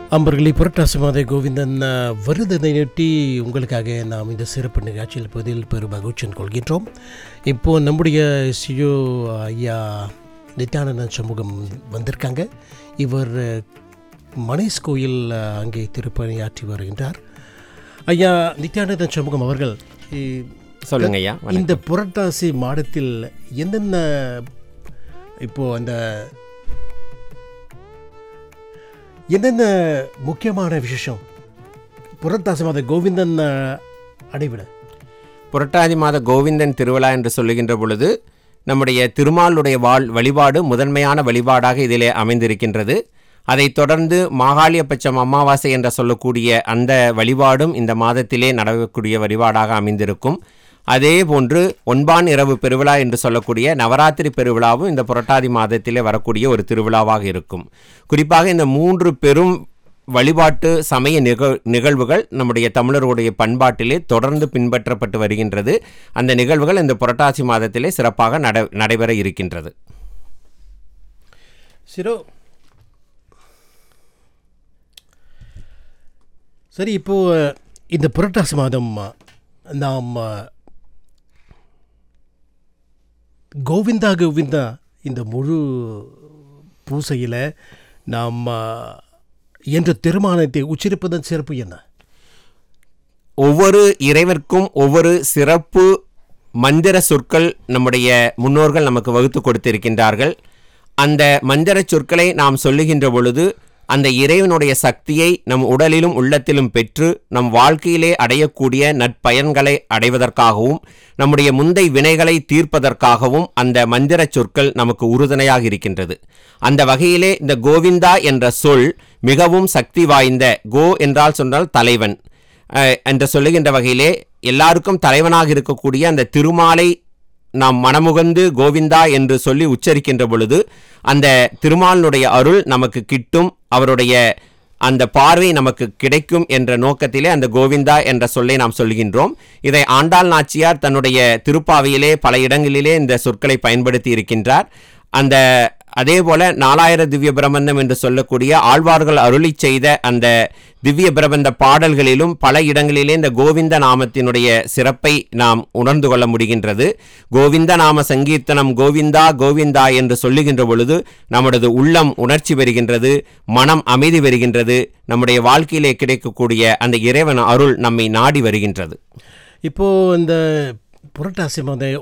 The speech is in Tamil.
அம்பர்களே புரட்டாசி மாத கோவிந்தன் அஹ், வருடத்தையொட்டி உங்களுக்காக நாம் இந்த சிறப்பு நிகழ்ச்சியில் பதில் பெரும் மகிழ்ச்சியின் கொள்கின்றோம் இப்போது நம்முடைய சியோ ஐயா நித்யானந்த சமூகம் வந்திருக்காங்க இவர் அஹ், மணேஷ் கோயில் அஹ், அங்கே திருப்பணியாற்றி வருகின்றார் ஐயா நித்யானந்த சமூகம் அவர்கள் இ- சொல்லுங்க ஐயா வணக்கம். இந்த புரட்டாசி மாதத்தில் என்னென்ன இப்போ அந்த என்னென்ன முக்கியமான விசேஷம் புரட்டாசி மாத கோவிந்தன் அஹ், அடைவிட புரட்டாதி மாத கோவிந்தன் திருவிழா என்று சொல்லுகின்ற பொழுது நம்முடைய திருமாலுடைய வாழ் வழிபாடு முதன்மையான வழிபாடாக இதிலே அமைந்திருக்கின்றது அதைத் தொடர்ந்து மாகாளியபட்சம் அமாவாசை என்று சொல்லக்கூடிய அந்த வழிபாடும் இந்த மாதத்திலே நடக்கக்கூடிய வழிபாடாக அமைந்திருக்கும் அதே போன்று ஒன்பான் இரவு பெருவிழா என்று சொல்லக்கூடிய நவராத்திரி பெருவிழாவும் இந்த புரட்டாதி மாதத்திலே வரக்கூடிய ஒரு திருவிழாவாக இருக்கும் குறிப்பாக இந்த மூன்று பெரும் வழிபாட்டு சமய நிகழ் நிகழ்வுகள் நம்முடைய தமிழருடைய பண்பாட்டிலே தொடர்ந்து பின்பற்றப்பட்டு வருகின்றது அந்த நிகழ்வுகள் இந்த புரட்டாசி மாதத்திலே சிறப்பாக நட நடைபெற இருக்கின்றது சிரோ சரி இப்போ அஹ், இந்த புரட்டாசி மாதம் அஹ், நாம் அஹ், கோவிந்தா கோவிந்தா இந்த முழு பூசையில் நாம் அஹ், என்ற திருமானத்தை உச்சரிப்பதன் சிறப்பு என்ன ஒவ்வொரு இறைவர்க்கும் ஒவ்வொரு சிறப்பு மந்திர சொற்கள் நம்முடைய முன்னோர்கள் நமக்கு வகுத்து கொடுத்திருக்கின்றார்கள் அந்த மந்திர சொற்களை நாம் சொல்லுகின்ற பொழுது அந்த இறைவனுடைய சக்தியை நம் உடலிலும் உள்ளத்திலும் பெற்று நம் வாழ்க்கையிலே அடையக்கூடிய நற்பயன்களை அடைவதற்காகவும் நம்முடைய முந்தை வினைகளை தீர்ப்பதற்காகவும் அந்த மந்திர சொற்கள் நமக்கு உறுதுணையாக இருக்கின்றது அந்த வகையிலே இந்த கோவிந்தா என்ற சொல் மிகவும் சக்தி வாய்ந்த கோ என்றால் சொன்னால் தலைவன் அஹ், என்று சொல்லுகின்ற வகையிலே எல்லாருக்கும் தலைவனாக இருக்கக்கூடிய அந்த திருமாலை நாம் மனமுகந்து கோவிந்தா என்று சொல்லி உச்சரிக்கின்ற பொழுது அந்த திருமாலினுடைய அருள் நமக்கு கிட்டும் அவருடைய அந்த பார்வை நமக்கு கிடைக்கும் என்ற நோக்கத்திலே அந்த கோவிந்தா என்ற சொல்லை நாம் சொல்கின்றோம் இதை ஆண்டாள் நாச்சியார் தன்னுடைய திருப்பாவையிலே பல இடங்களிலே இந்த சொற்களை பயன்படுத்தி இருக்கின்றார் அந்த அதே போல நாலாயிர திவ்ய பிரபந்தம் என்று சொல்லக்கூடிய ஆழ்வார்கள் அருளி செய்த அந்த திவ்ய பிரபந்த பாடல்களிலும் பல இடங்களிலே இந்த கோவிந்த நாமத்தினுடைய சிறப்பை நாம் உணர்ந்து கொள்ள முடிகின்றது கோவிந்த நாம சங்கீர்த்தனம் கோவிந்தா கோவிந்தா என்று சொல்லுகின்ற பொழுது நம்முடைய உள்ளம் உணர்ச்சி பெறுகின்றது மனம் அமைதி பெறுகின்றது நம்முடைய வாழ்க்கையிலே கிடைக்கக்கூடிய அந்த இறைவன் அருள் நம்மை நாடி வருகின்றது இப்போது இந்த புரட்டாசி மாத